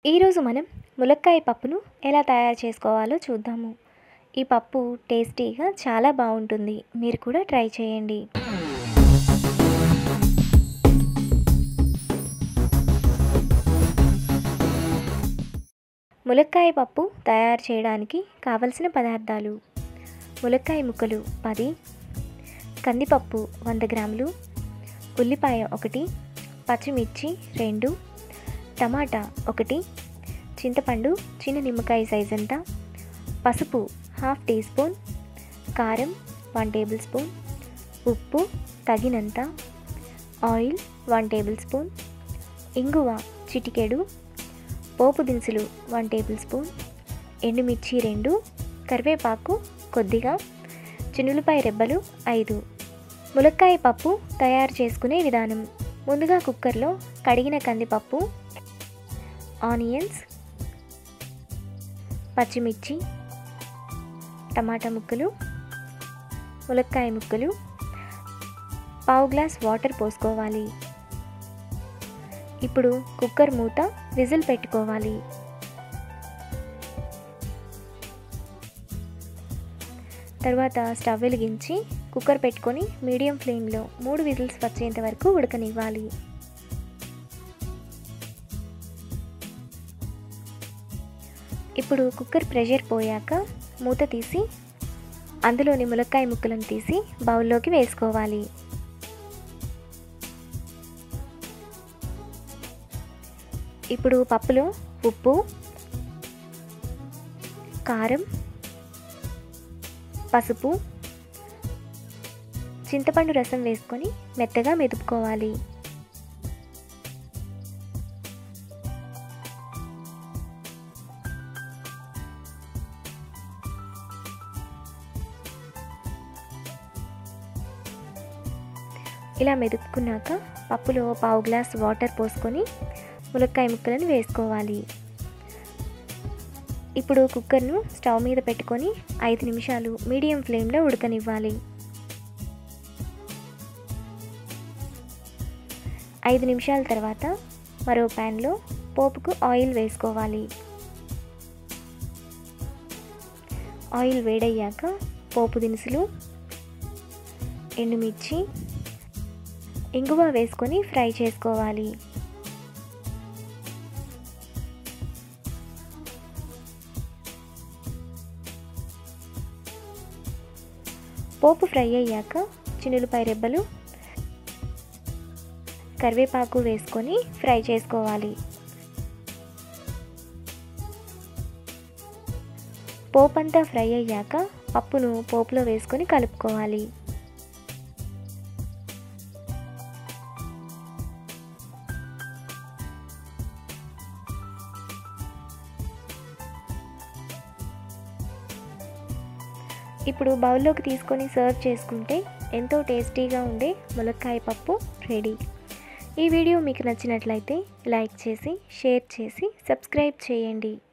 ఈరోజు మనం ములక్కాయ పప్పును ఎలా తయారు చేసుకోవాలో చూద్దాము ఈ పప్పు టేస్టీగా చాలా బాగుంటుంది మీరు కూడా ట్రై చేయండి ములక్కాయ పప్పు తయారు చేయడానికి కావలసిన పదార్థాలు ములక్కాయ ముక్కలు పది కందిపప్పు వంద గ్రాములు ఉల్లిపాయ ఒకటి పచ్చిమిర్చి రెండు టమాటా ఒకటి చింతపండు చిన్న నిమ్మకాయ సైజ్ అంత పసుపు హాఫ్ టీ స్పూన్ కారం వన్ టేబుల్ స్పూన్ ఉప్పు తగినంత ఆయిల్ వన్ టేబుల్ స్పూన్ ఇంగువ చిటికెడు పోపు దినుసులు వన్ టేబుల్ స్పూన్ ఎండుమిర్చి రెండు కరివేపాకు కొద్దిగా చిన్నులపాయ రెబ్బలు ఐదు ములక్కాయ పప్పు తయారు చేసుకునే విధానం ముందుగా కుక్కర్లో కడిగిన కందిపప్పు ఆనియన్స్ పచ్చిమిర్చి టమాటా ముక్కలు ములక్కాయ ముక్కలు పావు గ్లాస్ వాటర్ పోసుకోవాలి ఇప్పుడు కుక్కర్ మూత విజిల్ పెట్టుకోవాలి తర్వాత స్టవ్ వెలిగించి కుక్కర్ పెట్టుకొని మీడియం ఫ్లేమ్లో మూడు విజిల్స్ వచ్చేంత వరకు ఉడకనివ్వాలి ఇప్పుడు కుక్కర్ ప్రెషర్ పోయాక మూత తీసి అందులోని ములక్కాయ ముక్కలను తీసి బౌల్లోకి వేసుకోవాలి ఇప్పుడు పప్పులో ఉప్పు కారం పసుపు చింతపండు రసం వేసుకొని మెత్తగా మెదుపుకోవాలి ఇలా మెదుపుకున్నాక పప్పులో పావు గ్లాస్ వాటర్ పోసుకొని ములక్కాయ ముక్కలను వేసుకోవాలి ఇప్పుడు కుక్కర్ను స్టవ్ మీద పెట్టుకొని ఐదు నిమిషాలు మీడియం ఫ్లేమ్లో ఉడకనివ్వాలి ఐదు నిమిషాల తర్వాత మరో ప్యాన్లో పోపుకు ఆయిల్ వేసుకోవాలి ఆయిల్ వేడయ్యాక పోపు దినుసులు ఎండుమిర్చి ఇంగువ వేసుకొని ఫ్రై చేసుకోవాలి పోపు ఫ్రై అయ్యాక చిన్నులపై రెబ్బలు కరివేపాకు వేసుకొని ఫ్రై చేసుకోవాలి పోపు అంతా ఫ్రై అయ్యాక పప్పును పోపులో వేసుకొని కలుపుకోవాలి ఇప్పుడు బౌల్లోకి తీసుకొని సర్వ్ చేసుకుంటే ఎంతో టేస్టీగా ఉండే ములక్కాయ పప్పు రెడీ ఈ వీడియో మీకు నచ్చినట్లయితే లైక్ చేసి షేర్ చేసి సబ్స్క్రైబ్ చేయండి